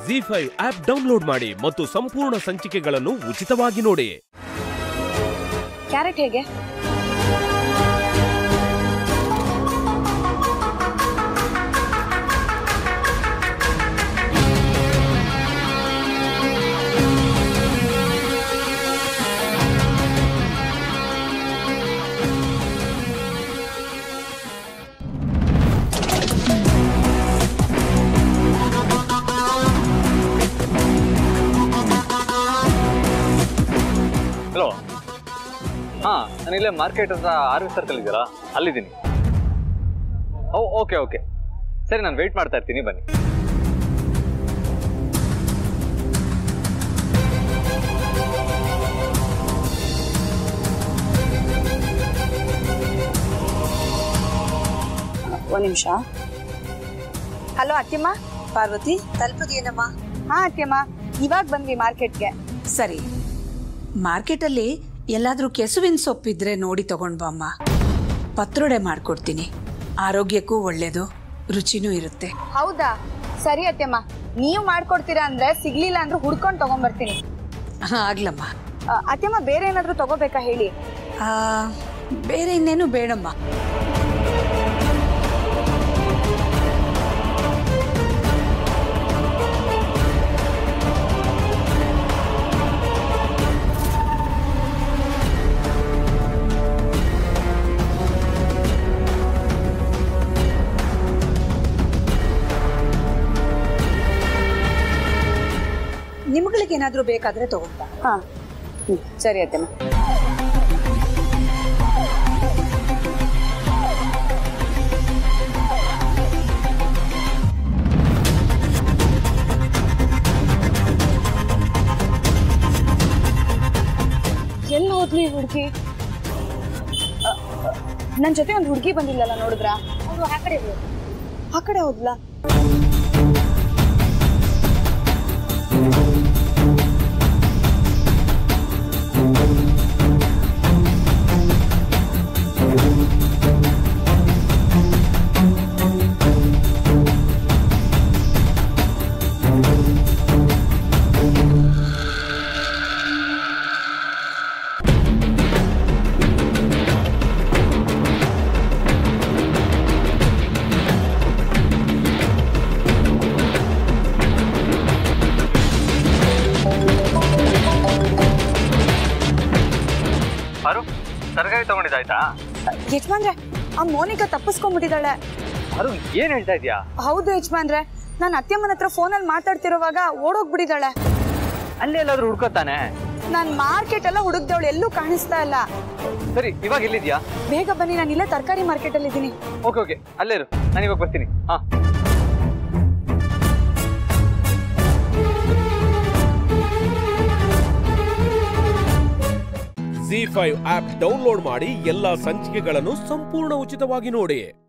G five app download ಮಾಡಿ ಮತ್ತು ಸಂಪೂರ್ಣ ಸಂಚಿಕೆಗಳನ್ನು ಉಚಿತವಾಗಿ ನೋಡಿ ಕ್ಯಾರೆಟ್ ಹೇಗೆ ಹಲೋ ಹಾಂ ನಾನು ಇಲ್ಲೇ ಮಾರ್ಕೆಟ್ ಹತ್ರ ಆರ್ ವಿ ಸರ್ಕಲ್ ಇದೆಯಲ್ಲ ಅಲ್ಲಿದ್ದೀನಿ ಓ ಓಕೆ ಓಕೆ ಸರಿ ನಾನು ವೆಯ್ಟ್ ಮಾಡ್ತಾ ಇರ್ತೀನಿ ಬನ್ನಿ ಒಂದ್ ನಿಮಿಷ ಹಲೋ ಅತ್ತಿಮ್ಮ ಪಾರ್ವತಿ ತಲುಪದೇನಮ್ಮ ಹಾ ಅತ್ತಿಮ್ಮ ಇವಾಗ ಬಂದ್ವಿ ಮಾರ್ಕೆಟ್ಗೆ ಸರಿ ಮಾರ್ಕೆಟಲ್ಲಿ ಎಲ್ಲಾದ್ರೂ ಕೆಸುವಿನ ಸೊಪ್ಪಿದ್ರೆ ನೋಡಿ ತಗೊಂಡ್ ಬಾಮ್ಮ ಪತ್ರೊಡೆ ಮಾಡ್ಕೊಡ್ತೀನಿ ಆರೋಗ್ಯಕ್ಕೂ ಒಳ್ಳೇದು ರುಚಿನೂ ಇರುತ್ತೆ ಹೌದಾ ಸರಿ ಅತ್ತೆಮ್ಮ ನೀವು ಮಾಡ್ಕೊಡ್ತೀರಾ ಅಂದ್ರೆ ಸಿಗ್ಲಿಲ್ಲ ಅಂದ್ರೆ ಹುಡ್ಕೊಂಡು ತಗೊಂಡ್ಬರ್ತೀನಿ ಹಾ ಆಗ್ಲಮ್ಮ ಆ, ಅತ್ತೆಮ್ಮ ಬೇರೆ ಏನಾದ್ರೂ ತಗೋಬೇಕಾ ಹೇಳಿ ಆ, ಬೇರೆ ಇನ್ನೇನು ಬೇಡಮ್ಮ ನಿಮ್ಗಳಿಗೇನಾದ್ರೂ ಬೇಕಾದ್ರೆ ತಗೊಂಡ್ ಬಾ ಹಾ ಹ್ಮ್, ಸರಿ ಅತ್ತೆಮ್ಮ ಎಲ್ಲಿ ಹೋದ್ಲು ಈ ಹುಡುಗಿ ನನ್ನ ಜೊತೆ ಒಂದು ಹುಡುಗಿ ಬಂದಿಲ್ಲಲ್ಲ ನೋಡಿದ್ರಾ ಆ ಕಡೆ ಆ ಕಡೆ ಹೋದ್ಲಾ ಅರು ತರಕಾರಿ ತಗೊಂಡಿದ್ದಾಯ್ತಾ ಯಜಮಾನ್ರೆ ಆ ಮೋನಿಕಾ ತಪ್ಪಿಸ್ಕೊಂಡ್ಬಿಟ್ಟಿದ್ದಾಳೆ ಅರು ಏನು ಹೇಳ್ತಾ ಇದೀಯಾ ಹೌದು ಯಜಮಾನ್ರೆ ನಾನು ಅತ್ತೆಮ್ಮನ ಹತ್ರ ಫೋನಲ್ಲಿ ಮಾತಾಡ್ತಿರುವಾಗ ಓಡೋಗ್ಬಿಟ್ಟಿದ್ದಾಳೆ ಅಲ್ಲೇ ಎಲ್ಲಾದ್ರೂ ಹುಡ್ಕೋತಾನೆ ನಾನು ಮಾರ್ಕೆಟ್ ಎಲ್ಲ ಹುಡುಕ್ದವಳು ಎಲ್ಲೂ ಕಾಣಿಸ್ತಾ ಇಲ್ಲ ಸರಿ ಇವಾಗ ಎಲ್ಲಿದ್ಯಾ ಬೇಗ ಬನ್ನಿ ನಾನು ಇಲ್ಲೇ ತರಕಾರಿ ಮಾರ್ಕೆಟ್ ಅಲ್ಲಿ ಇದ್ದೀನಿ ಓಕೆ ಓಕೆ ಅಲ್ಲೇ ಇರು ನಾನು ಇವಾಗ ಬರ್ತೀನಿ ಹಾಂ ಜಿ ಫೈವ್ ಆಪ್ ಡೌನ್ಲೋಡ್ ಮಾಡಿ ಎಲ್ಲಾ ಸಂಚಿಕೆಗಳನ್ನು ಸಂಪೂರ್ಣ ಉಚಿತವಾಗಿ ನೋಡಿ